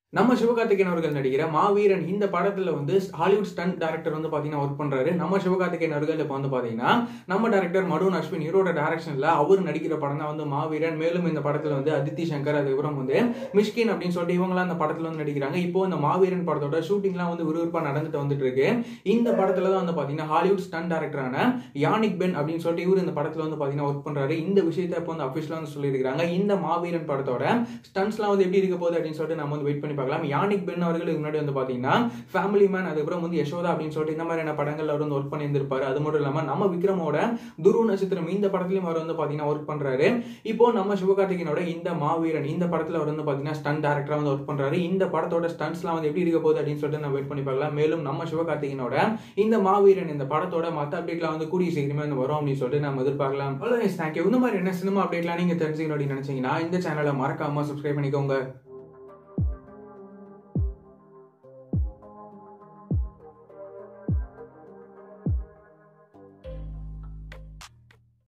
நம்ம சிவகார்த்திகேயன் அவர்கள் நடிக்கிற மாவீரன் இந்த படத்துல வந்து ஹாலிவுட் ஸ்டண்ட் டேரக்டர் வந்து பாத்தீங்கன்னா ஒர்க் பண்றாரு நம்ம சிவகார்த்திகேயன் அவர்கள் இப்போ வந்து பாத்தீங்கன்னா நம்ம டேரக்டர் மடுன் அஸ்வின் ஹீரோட டேரக்ஷன்ல அவர் நடிக்கிற படம் தான் வந்து மாவீரன் மேலும் இந்த படத்துல வந்து அதித்தி சங்கர் அதுக்கப்புறம் வந்து மிஷ்கின் அப்படின்னு சொல்லிட்டு இவங்களாம் அந்த படத்துல வந்து நடிக்கிறாங்க இப்போ இந்த மாவீரன் படத்தோட ஷூட்டிங்லாம் வந்து விறுவிறுப்பா நடந்துட்டு வந்துட்டு இருக்கு இந்த படத்துல தான் வந்து பாத்தீங்கன்னா ஹாலிவுட் ஸ்டண்ட் டேரக்டரான யானிக் பென் அப்படின்னு சொல்லிட்டு இவர் இந்த படத்துல வந்து பாத்தீங்கன்னா ஒர்க் பண்றாரு இந்த விஷயத்தை இப்போ வந்து அபிஷியலா வந்து சொல்லியிருக்காங்க இந்த மாவீரன் படத்தோட ஸ்டன்ஸ்லாம் வந்து எப்படி இருக்க போகுது அப்படின்னு சொல்லிட்டு நம்ம வந்து வெயிட் பண்ணி பார்க்கலாம் யானிக் பென் அவர்கள் இதுக்கு முன்னாடி வந்து பாத்தீங்கன்னா ஃபேமிலி மேன் அதுக்கப்புறம் வந்து யசோதா அப்படின்னு சொல்லிட்டு இந்த மாதிரியான படங்கள்ல அவர் வந்து ஒர்க் பண்ணியிருந்திருப்பாரு அது மட்டும் இல்லாம நம்ம விக்ரமோட துரு நட்சத்திரம் இந்த படத்துலயும் அவர் வந்து பாத்தீங்கன்னா ஒர்க் பண்றாரு இப்போ நம்ம சிவகார்த்திகேயனோட இந்த மாவீரன் இந்த படத்துல அவர் வந்து பாத்தீங்கன்னா ஸ்டன் டேரக்டரா வந்து ஒர்க் பண்றாரு இந்த படத்தோட ஸ்டன்ஸ்லாம் வந்து எப்படி இருக்க போகுது அப்படின்னு சொல்லிட்டு நம்ம வெயிட் பண்ணி பார்க்கலாம் மேலும் நம்ம சிவகார்த்திகேயனோட இந்த மாவீரன் இந்த படத்தோட மத்த அப்டேட்லாம் வந்து கூடிய சீக்கிரமே வந்து வரும் அப்படின்னு சொல்லிட்டு நம்ம எதிர்பார்க்கலாம் தேங்க்யூ இந்த மாதிரி என்ன சினிமா அப்டேட்லாம் நீங்க தெரிஞ்சுக்கணும் அப்படின்னு நினைச்சீங்கன்னா இந்த சேனலை மறக்காம சப்ஸ்கிரைப் பண்ணிக்கோங்க